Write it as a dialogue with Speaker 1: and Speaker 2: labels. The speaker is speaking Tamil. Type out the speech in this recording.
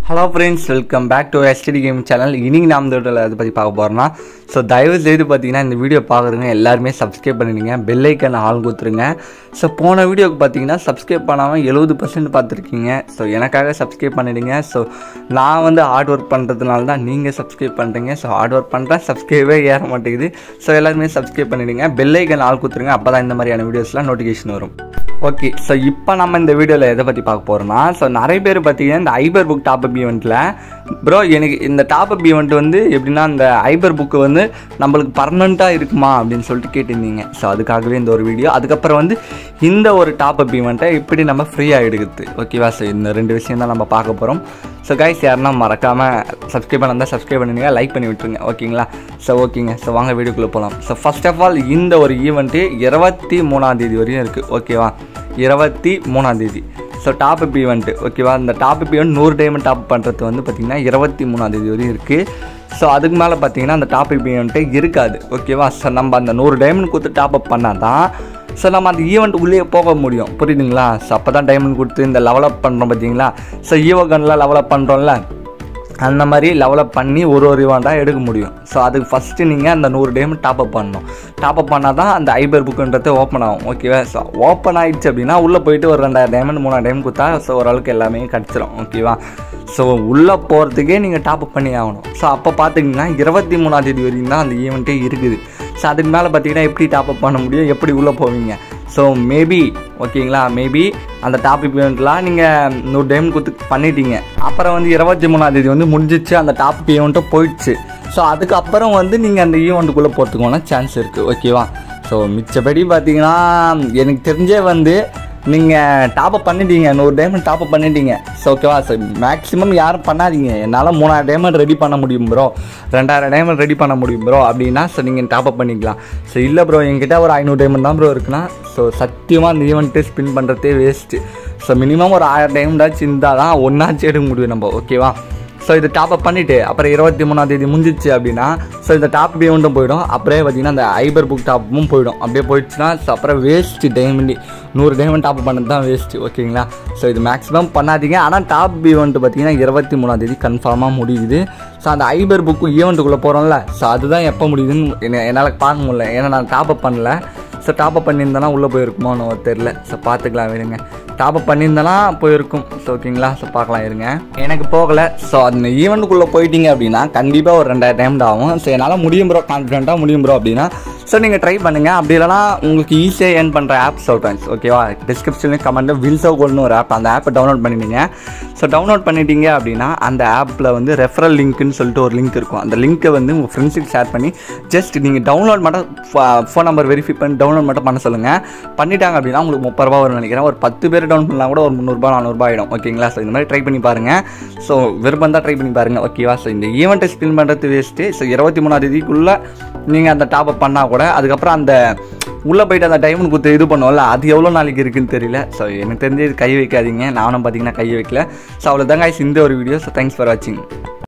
Speaker 1: hello friends welcome back to STD game channel இன்னைக்கு நாம் இந்த வீடியோவில் அதை பற்றி பார்க்க போகிறோம்னா ஸோ தயவு செய்து பார்த்தீங்கன்னா இந்த வீடியோ பார்க்குறவங்க எல்லாருமே சப்ஸ்கிரைப் பண்ணிடுங்க பெல் ஐக்கன் ஆள் கொடுத்துருங்க ஸோ போன வீடியோக்கு பார்த்தீங்கன்னா சப்ஸ்கிரைப் பண்ணாமல் எழுபது பர்சன்ட் பார்த்துருக்கீங்க ஸோ எனக்காக சப்ஸ்கிரைப் பண்ணிடுங்க ஸோ நான் வந்து ஹார்ட் ஒர்க் பண்ணுறதுனால தான் நீங்கள் சப்ஸ்கிரைப் பண்ணுறீங்க ஸோ ஹார்ட் ஒர்க் பண்ணுறேன் சப்ஸ்கிரைபே ஏற மாட்டேங்குது ஸோ எல்லாருமே சப்ஸ்கிரைப் பண்ணிடுங்க பெல் ஐக்கன் ஆள் கொடுத்துருங்க அப்போ தான் இந்த மாதிரியான வீடியோஸ்லாம் நோட்டிஃபிகேஷன் வரும் ஓகே ஸோ இப்போ நம்ம இந்த வீடியோவில் எதை பற்றி பார்க்க போகிறோம்னா ஸோ நிறைய பேர் பார்த்தீங்கன்னா இந்த ஐபர் புக் டாப் அப் ஈவெண்ட்டில் ப்ரோ எனக்கு இந்த டாப் அப் ஈவெண்ட் வந்து எப்படின்னா இந்த ஐபர் புக்கு வந்து நம்மளுக்கு பர்மனெண்ட்டாக இருக்குமா அப்படின்னு சொல்லிட்டு கேட்டிருந்தீங்க ஸோ அதுக்காகவே இந்த ஒரு வீடியோ அதுக்கப்புறம் வந்து இந்த ஒரு டாப் அப் ஈவெண்ட்டை எப்படி நம்ம ஃப்ரீயாக எடுக்குது ஓகேவா ஸோ இந்த ரெண்டு விஷயம் தான் நம்ம பார்க்க போகிறோம் ஸோ கைஸ் யாருன்னா மறக்காமல் சப்ஸ்கிரைப் பண்ணால் சப்ஸ்கிரைப் பண்ணுங்க லைக் பண்ணி விட்டுருங்க ஓகேங்களா ஸோ ஓகேங்க ஸோ வாங்க வீடியோக்குள்ளே போகலாம் ஸோ ஃபர்ஸ்ட் ஆஃப் ஆல் இந்த ஒரு ஈவெண்ட்டு இருபத்தி மூணாம் தேதி வரையும் இருக்குது ஓகேவா இருபத்தி மூணாம் தேதி ஸோ டாப் அப் ஈவெண்ட்டு ஓகேவா இந்த டாப் அப் ஈவெண்ட் நூறு டைமண்ட் டாப் பண்ணுறது வந்து பார்த்திங்கன்னா இருபத்தி மூணாம் தேதி வரையும் இருக்குது ஸோ அதுக்கு மேலே பார்த்தீங்கன்னா அந்த டாப் அப் ஈவெண்ட்டே இருக்காது ஓகேவா ஸோ நம்ம அந்த நூறு டைமண்ட் கொடுத்து டாப் அப் பண்ணால் தான் ஸோ நம்ம அந்த ஈவெண்ட் உள்ளே போக முடியும் புரியுதுங்களா ஸோ அப்போ தான் டைமண்ட் கொடுத்து இந்த லெவலப் பண்ணுறோம் பார்த்தீங்களா ஸோ ஈவோ கன்லாம் லெவலப் பண்ணுறோம்ல அந்த மாதிரி லெவலப் பண்ணி ஒரு ஒரு ஈவெண்ட்டாக எடுக்க முடியும் ஸோ அதுக்கு ஃபஸ்ட்டு நீங்கள் அந்த நூறு டைமண்ட் டாப் அப் பண்ணணும் டாப் அப் பண்ணால் தான் அந்த ஐபர் புக்குன்றது ஓப்பன் ஆகும் ஓகேவா ஸோ ஓப்பன் ஆயிடுச்சு அப்படின்னா உள்ளே போயிட்டு ஒரு ரெண்டாயிரம் டைமண்ட் மூணாயிரம் டைம் கொடுத்தா ஸோ ஓரளவுக்கு எல்லாமே கிடச்சிரும் ஓகேவா ஸோ உள்ளே போகிறதுக்கே நீங்கள் டாப் அப் பண்ணி ஆகணும் ஸோ அப்போ பார்த்திங்கன்னா இருபத்தி மூணாம் தேதி வரைக்கும் தான் அந்த ஈவெண்ட்டே இருக்குது ஸோ அதுக்கு மேலே பார்த்தீங்கன்னா எப்படி டாப் அப் பண்ண முடியும் எப்படி உள்ளே போவீங்க ஸோ மேபி ஓகேங்களா மேபி அந்த டாபிக் ஈவெண்ட்லாம் நீங்கள் நூறு டைம் கொடுத்து பண்ணிட்டீங்க அப்புறம் வந்து இருபத்தி மூணாந்தேதி வந்து முடிஞ்சிச்சு அந்த டாபிக் ஈவெண்ட்டும் போயிடுச்சு ஸோ அதுக்கப்புறம் வந்து நீங்கள் அந்த ஈவெண்ட்டுக்குள்ளே போகிறதுக்கான சான்ஸ் இருக்குது ஓகேவா ஸோ மிச்சபடி பார்த்தீங்கன்னா எனக்கு தெரிஞ்சே வந்து நீங்கள் டாப்அப் பண்ணிட்டீங்க நூறு டைமண்ட் டாப்அப் பண்ணிட்டீங்க ஸோ ஓகேவா ஸோ மேக்ஸிமம் யாரும் பண்ணாதீங்க என்னால் மூணாயிரம் டைமண்ட் ரெடி பண்ண முடியும் ப்ரோ ரெண்டாயிரம் டைமண்ட் ரெடி பண்ண முடியும் ப்ரோ அப்படின்னா ஸோ நீங்கள் டாப்அப் பண்ணிக்கலாம் ஸோ இல்லை ப்ரோ என்கிட்ட ஒரு ஐநூறு டைமண்ட் தான் ப்ரோ இருக்குன்னா ஸோ சத்தியமாக அந்த ஈவெண்ட்டு ஸ்பின் பண்ணுறதே வேஸ்ட்டு ஸோ மினிமம் ஒரு ஆயிரம் டைமண்டாச்சும் இருந்தால் தான் ஒன்றாச்சும் எடுக்க முடியும் நம்ம ஓகேவா ஸோ இது டாப் அப் பண்ணிவிட்டு அப்புறம் இருபத்தி மூணாம் தேதி முடிஞ்சிச்சு அப்படின்னா ஸோ இந்த டாப் பேமெண்ட்டும் போயிடும் அப்படியே பார்த்தீங்கன்னா அந்த ஐபர் புக் டாப்பும் போயிடும் அப்படியே போயிடுச்சுன்னா ஸோ அப்புறம் வேஸ்ட்டு டைமண்ட் நூறு டைமண்ட் டாப் பண்ணது தான் வேஸ்ட்டு ஓகேங்களா ஸோ இது மேக்ஸிமம் பண்ணாதீங்க ஆனால் டாப் ஈவெண்ட் பார்த்தீங்கன்னா இருபத்தி மூணாம் தேதி கன்ஃபார்மாக முடியுது ஸோ அந்த ஐபர் புக்கு ஈவெண்ட்டுக்குள்ளே போகிறோம்ல ஸோ அதுதான் எப்போ முடியுதுன்னு என்ன- என்னால் பார்க்க முடியல ஏன்னா நான் டாப் அப் பண்ணல ஸோ டாப் அப் பண்ணியிருந்தேன்னா உள்ளே போயிருக்குமோன்னு தெரில ஸோ பார்த்துக்கலாம் இருங்க டாப் அப் பண்ணியிருந்தேன்னா போயிருக்கும் ஸோ ஓகேங்களா ஸோ பார்க்கலாம் இருங்க எனக்கு போகலை ஸோ அந்த ஈவெண்ட்டுக்குள்ளே போயிட்டீங்க அப்படின்னா கண்டிப்பாக ஒரு ரெண்டாயிரம் டைம் ஆகும் ஸோ என்னால் முடியும் ப்ரோ கான்ஃபிடென்ட்டாக முடியும் ப்ரோ அப்படின்னா ஸோ நீங்கள் ட்ரை பண்ணுங்கள் அப்படி இல்லைனா உங்களுக்கு ஈஸியாக ஏர்ன் பண்ணுற ஆப் சொல்கிறேன் ஓகேவா டிஸ்கிரிப்ஷன்லேயும் கமெண்ட்டில் வில்சோ கோல்னு ஒரு ஆப் அந்த ஆப்பை டவுன்லோட் பண்ணிட்டீங்க ஸோ டவுன்லோட் பண்ணிட்டீங்க அப்படின்னா அந்த ஆப்பில் வந்து ரெஃபரல் லிங்க்னு சொல்லிட்டு ஒரு லிங்க் இருக்கும் அந்த லிங்க்கை வந்து உங்கள் ஃப்ரெண்ட்ஸுக்கு ஷேர் பண்ணி ஜஸ்ட் நீங்கள் டவுன்லோட் மட்டும் ஃபோன் நம்பர் வெரிஃபை பண்ணி டவுன்லோட் மட்டும் பண்ண சொல்லுங்கள் பண்ணிட்டாங்க அப்படின்னா உங்களுக்கு முப்பது ரூபா வரும்னு நினைக்கிறேன் ஒரு பத்து பேர் டவுன் பண்ணலாம் கூட ஒரு முந்நூறுபா நானூறுபா ஆகிடும் ஓகேங்களா ஸோ இந்த மாதிரி ட்ரை பண்ணி பாருங்கள் ஸோ விருப்பம் தான் ட்ரை பண்ணி பாருங்கள் ஓகேவா ஸோ இந்த ஈவெண்ட்டை ஸ்பின் பண்ணுறது வேஸ்ட்டு ஸோ இருபத்தி மூணாம் தேதிக்குள்ளே நீங்கள் அந்த டாப் அப் பண்ணால் கூட அதுக்கப்புறம் அந்த உள்ளே போயிட்டு அந்த டைமண்ட் கொடுத்து இது பண்ணுவோம்ல அது எவ்வளோ நாளைக்கு இருக்குன்னு தெரியல ஸோ எனக்கு தெரிஞ்சு இது கை வைக்காதீங்க நானும் பார்த்தீங்கன்னா கை வைக்கல ஸோ அவ்வளோதாங்க இந்த ஒரு வீடியோ ஸோ தேங்க்ஸ் ஃபார் வாட்சிங்